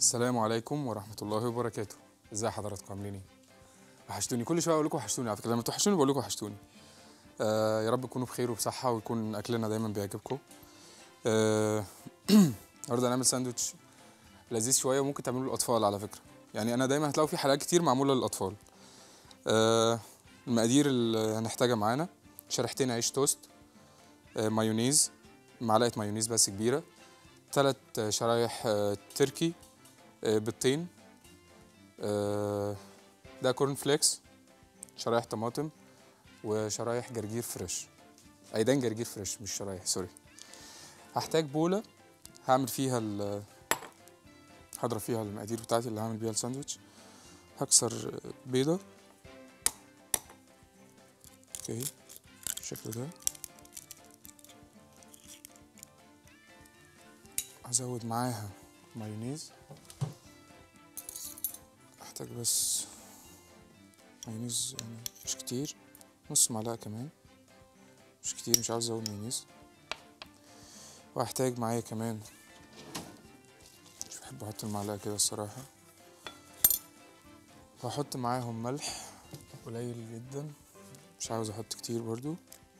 السلام عليكم ورحمة الله وبركاته ازي حضراتكم عاملين ايه وحشتوني كل شويه اقول لكم وحشتوني على فكره لما توحشوني بقول لكم وحشتوني آه يا رب تكونوا بخير وبصحه ويكون اكلنا دايما بيعجبكم آه النهارده هنعمل ساندوتش لذيذ شويه وممكن تعملوه للاطفال على فكره يعني انا دايما هتلاقوا في حلقات كتير معموله للاطفال آه المقادير اللي هنحتاجها معانا شريحتين عيش توست آه مايونيز معلقه مايونيز بس كبيره ثلاث شرايح آه تركي آه بيضتين آه ده كورن فليكس شرايح طماطم وشرايح جرجير فريش ايدان جرجير فريش مش شرايح سوري هحتاج بوله هعمل فيها ال هضرب فيها المقادير بتاعتي اللي هعمل بيها الساندوتش هكسر بيضة اوكي بالشكل ده هزود معاها مايونيز احتاج بس مايونيز يعني مش كتير نص معلقة كمان مش كتير مش عاوز ازود مايونيز وهحتاج معايا كمان مش بحب احط المعلقة كده الصراحة وهحط معاهم ملح قليل جدا مش عاوز احط كتير برضو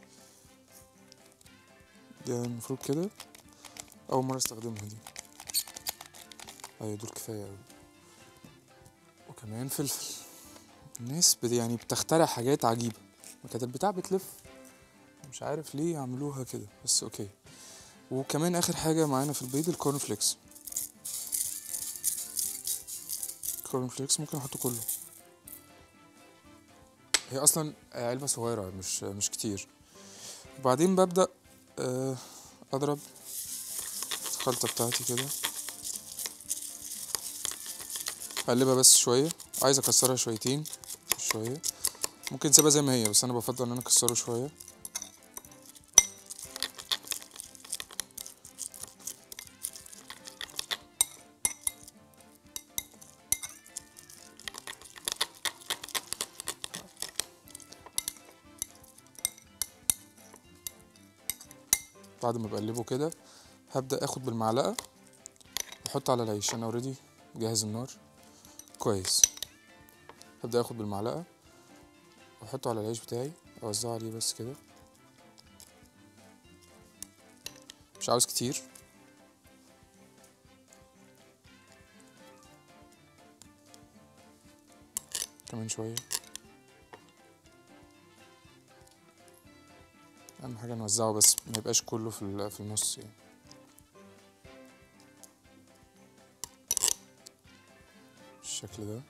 ده المفروض كده اول مرة استخدمها دي ايوه دول كفاية اوي وكمان فلفل الناس بت- يعني بتخترع حاجات عجيبة كانت البتاع بتلف مش عارف ليه يعملوها كده بس اوكي وكمان اخر حاجة معانا في البيض الكورن فليكس الكورن فليكس ممكن احطه كله هي اصلا علبة صغيرة مش مش كتير وبعدين ببدأ آه، اضرب الخلطة بتاعتي كده اقلبها بس شوية عايز اكسرها شويتين مش شوية ممكن نسيبها زي ما هي بس انا بفضل ان انا اكسره شوية بعد ما بقلبه كده هبدأ اخد بالمعلقة واحط على العيش انا اوريدي جاهز النار كويس هبدأ اخد بالمعلقة واحطه على العيش بتاعي اوزعه عليه بس كده مش عاوز كتير كمان شوية اهم حاجة نوزعه بس ما يبقاش كله في ال- في النص يعني بالشكل ده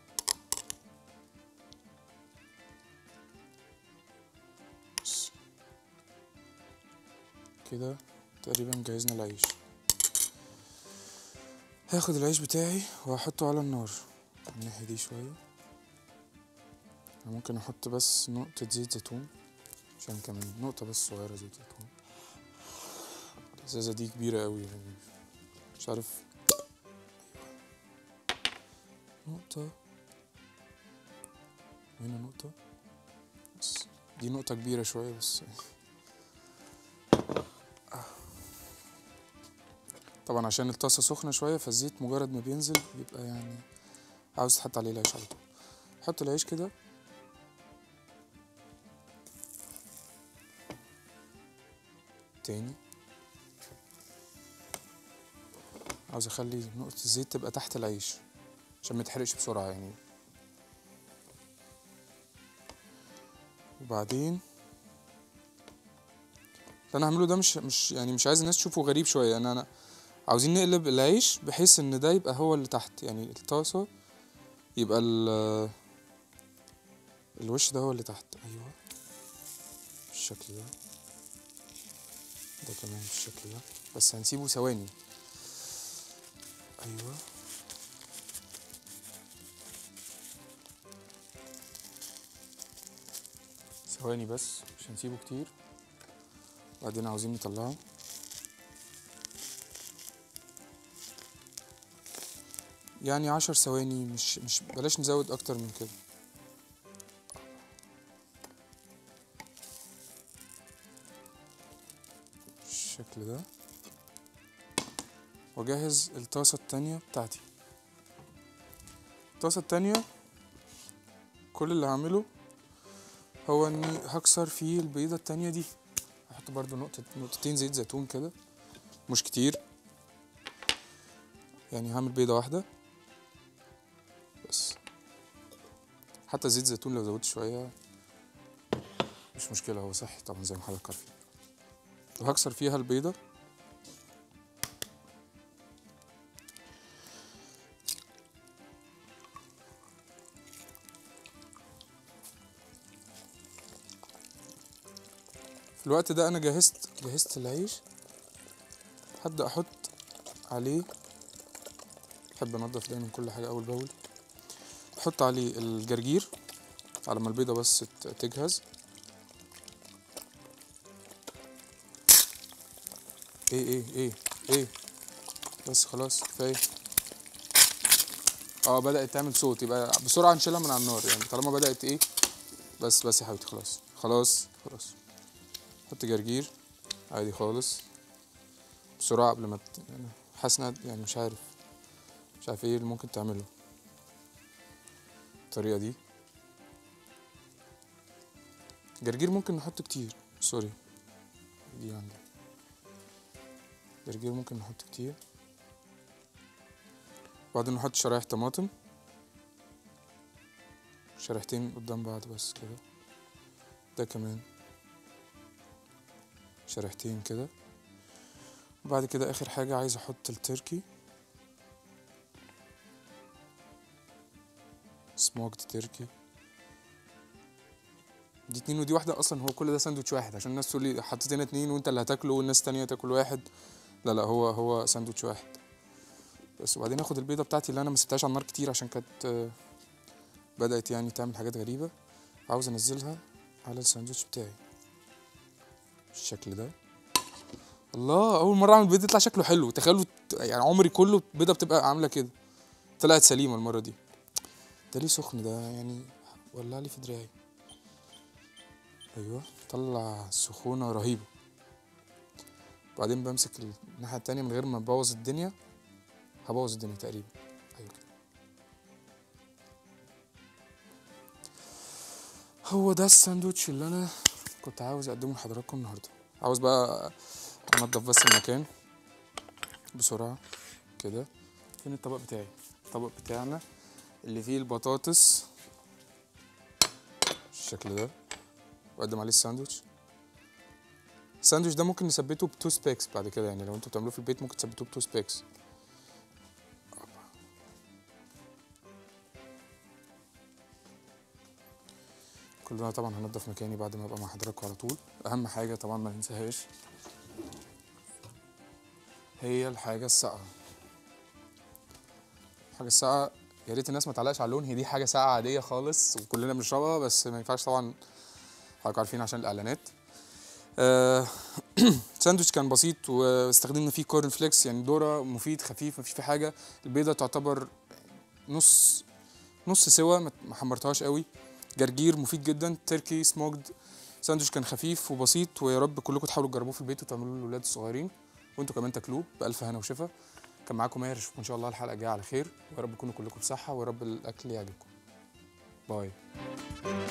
بس. كده تقريبا جهزنا العيش هاخد العيش بتاعي وهحطه على النار على الناحية دي شوية أنا ممكن احط بس نقطة زيت زيتون عشان كمان نقطة بس صغيرة زيت زيتون الازازة دي كبيرة قوي يعني مش عارف نقطة وهنا نقطة بس دي نقطة كبيرة شوية بس آه. طبعا عشان الطاسة سخنة شوية فالزيت مجرد ما بينزل بيبقى يعني عاوز تحط عليه العيش على طول حط العيش كده تاني عاوز اخلي نقطة الزيت تبقى تحت العيش عشان ما يتحرقش بسرعة يعني وبعدين اللي انا هعمله ده مش مش يعني مش عايز الناس تشوفه غريب شوية انا انا عاوزين نقلب العيش بحيث ان ده يبقى هو اللي تحت يعني الطاسة يبقى ال الوش ده هو اللي تحت ايوه بالشكل ده ده كمان بالشكل ده بس هنسيبه ثواني ايوه ثواني بس مش هنسيبه كتير بعدين عاوزين نطلعه يعني عشر ثواني مش مش بلاش نزود اكتر من كده بالشكل ده واجهز الطاسة التانية بتاعتي الطاسه التانية كل اللي هعمله هو اني هكسر فيه البيضه التانية دي هحط برضو نقطه نقطتين زيت زيتون كده مش كتير يعني هعمل بيضه واحده بس حتى زيت زيتون لو زودت شويه مش مشكله هو صحي طبعا زي ما حضرتك عارفين وهكسر فيها البيضه في الوقت ده انا جهزت جهزت العيش هبدا احط عليه بحب انضف دايما كل حاجه اول باول احط عليه الجرجير على ما البيضه بس ت- تجهز ايه ايه ايه ايه بس خلاص كفايه اه بدات تعمل صوت يبقى بسرعه نشيلها من على النار يعني طالما بدات ايه بس بس يا حبيبتي خلاص خلاص خلاص حط جرجير عادي خالص بسرعة قبل ما ت... يعني حاسس إنها- يعني مش عارف مش عارف ايه اللي ممكن تعمله الطريقة دي جرجير ممكن نحط كتير سوري دي عندي جرجير ممكن نحط كتير بعدين نحط شرايح طماطم شريحتين قدام بعض بس كده ده كمان شريحتين كده وبعد كده اخر حاجة عايز احط التركي سموكد تركي دي اتنين ودي واحدة اصلا هو كل ده ساندوتش واحد عشان الناس تقول لي حطيت هنا اتنين وانت اللي هتاكله والناس التانية تاكل واحد لا لا هو هو ساندوتش واحد بس وبعدين اخد البيضة بتاعتي اللي انا ما سبتهاش على النار كتير عشان كانت آه، بدأت يعني تعمل حاجات غريبة عاوز انزلها على الساندوتش بتاعي بالشكل ده الله اول مره اعمل بيض يطلع شكله حلو تخيلوا ت- يعني عمري كله بيضه بتبقى عامله كده طلعت سليمه المره دي ده ليه سخن ده يعني ولع لي في دراعي ايوه طلع سخونه رهيبه بعدين بمسك الناحيه التانية من غير ما ابوظ الدنيا هبوظ الدنيا تقريبا ايوه كده هو ده الساندوتش اللي انا كنت عاوز اقدمه لحضراتكم النهارده عاوز بقى انضف بس المكان بسرعه كده فين الطبق بتاعي الطبق بتاعنا اللي فيه البطاطس بالشكل ده واقدم عليه الساندوتش الساندوتش ده ممكن نثبته بتو سبيكس بعد كده يعني لو انتوا بتعملوه في البيت ممكن تثبتوه بتو سبيكس كل ده طبعا هنضف مكاني بعد ما ابقى مع حضراتكم على طول اهم حاجه طبعا ما ننساهاش هي الحاجه الساقعه الحاجه الساقعه يا ريت الناس ما تعلقش على اللون هي دي حاجه ساقعه عاديه خالص وكلنا بنشربها بس ما ينفعش طبعا حضراتكم عارفين عشان الاعلانات آه، ساندوتش كان بسيط واستخدمنا فيه كورن فليكس يعني ذره مفيد خفيف مفيش فيه حاجه البيضه تعتبر نص نص سوا ما ما حمرتهاش قوي جرجير مفيد جدا تركي سموكد ساندوتش كان خفيف وبسيط ويا رب كلكم تحاولوا تجربوه في البيت وتعملوه للولاد الصغيرين وانتوا كمان تاكلوه بالف هنا وشفا كان معاكم ماهر اشوفكم ان شاء الله الحلقه الجايه على خير ويا رب تكونوا كلكم بصحه ويا رب الاكل يعجبكم باي